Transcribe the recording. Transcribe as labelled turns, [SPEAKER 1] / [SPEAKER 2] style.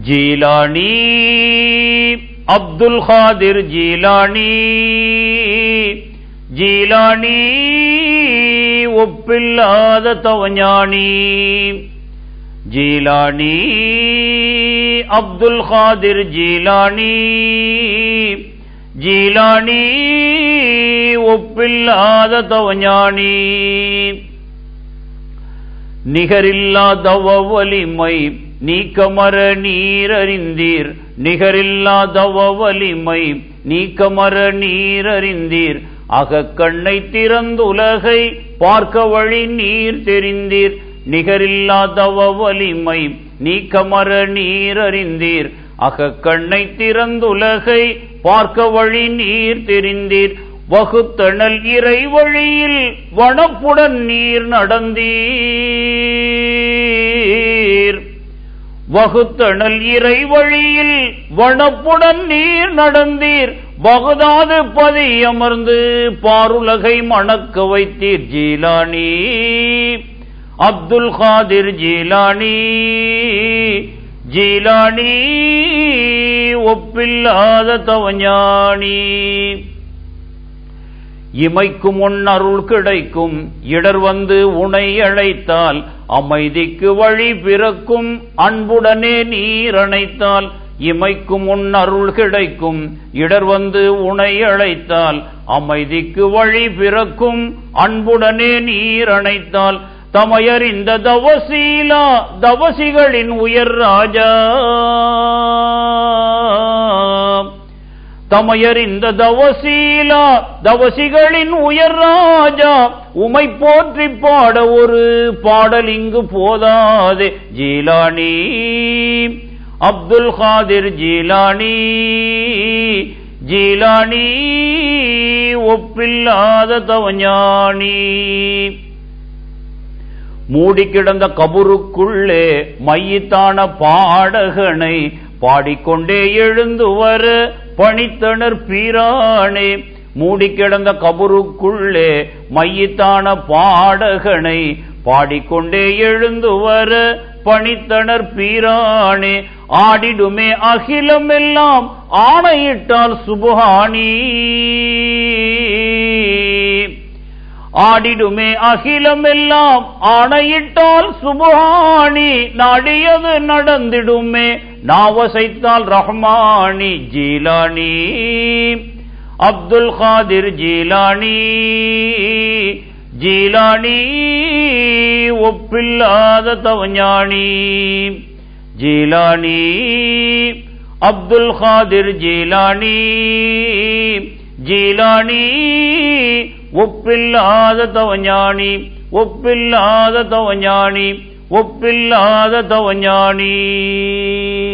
[SPEAKER 1] ஜீலானி அப்துல் காதிர் ஜீலானி ஜீலானி ஒப்பில்லாத தவஞானி ஜீலானி அப்துல் காதிர் ஜீலானி ஜீலானி ஒப்பில்லாத தவஞானி நிகரில்லாதவ வலிமை நீக்கமர நீரறிந்தீர் நிகரில்லாதவ வலிமை நீக்கமர நீரறிந்தீர் அகக்கண்ணை திறந்துலகை பார்க்க வழி நீர் தெரிந்தீர் நிகரில்லாதவ வலிமை நீக்கமர நீரறிந்தீர் அகக்கண்ணை திறந்துலகை பார்க்க வழி நீர் தெரிந்தீர் வகுத்தணல் இறை வழியில் வனப்புடன் நீர் நடந்தீர் வகுத்தணல் இறை வழியில் வனப்புடன் நீர் நடந்தீர் பகுதாது பதி அமர்ந்து பாருலகை மணக்க வைத்தீர் ஜீலானி அப்துல் காதிர் ஜீலானி ஜீலானி ஒப்பில்லாத தவஞானி இமைக்கும் உன் அருள் கிடைக்கும் இடர் வந்து உனை அழைத்தால் அமைதிக்கு வழி பிறக்கும் அன்புடனே நீர் அணைத்தால் இமைக்கும் உன் அருள் கிடைக்கும் இடர் வந்து உனை அழைத்தால் அமைதிக்கு வழி பிறக்கும் அன்புடனே நீர் அணைத்தால் தமையறிந்த தவசீலா தவசிகளின் உயர் ராஜா தமையறிந்த தவசீலா தவசிகளின் உயர் ராஜா உமை போற்றி பாட ஒரு பாடல் இங்கு போதாதே ஜீலானி அப்துல் காதிர் ஜீலானி ஜீலானி ஒப்பில்லாத தவஞானி மூடி கிடந்த கபருக்குள்ளே மையத்தான பாடகனை பாடிக்கொண்டே எழுந்து வர பணித்தனர் பீரானே மூடி கிடந்த கபருக்குள்ளே மையத்தான பாடகனை பாடிக்கொண்டே எழுந்து வர பணித்தனர் பீரானே ஆடிடுமே அகிலம் எல்லாம் ஆணையிட்டால் சுபஹானி ஆடிடுமே அகிலம் எல்லாம் ஆணையிட்டால் சுபஹானி நாடியது நடந்திடுமே நாவசைத்தால் ரஹ்மானி ஜீலானி அப்துல் காதிர் ஜீலானி ஜீலானி ஒப்பில்லாத தவஞானி ஜீலானி அப்துல் காதிர் ஜீலானி ஜீலானி ஒப்பில்லாத தவஞானி ஒப்பில்லாத தவஞானி ஒப்பில்லாத தவஞானி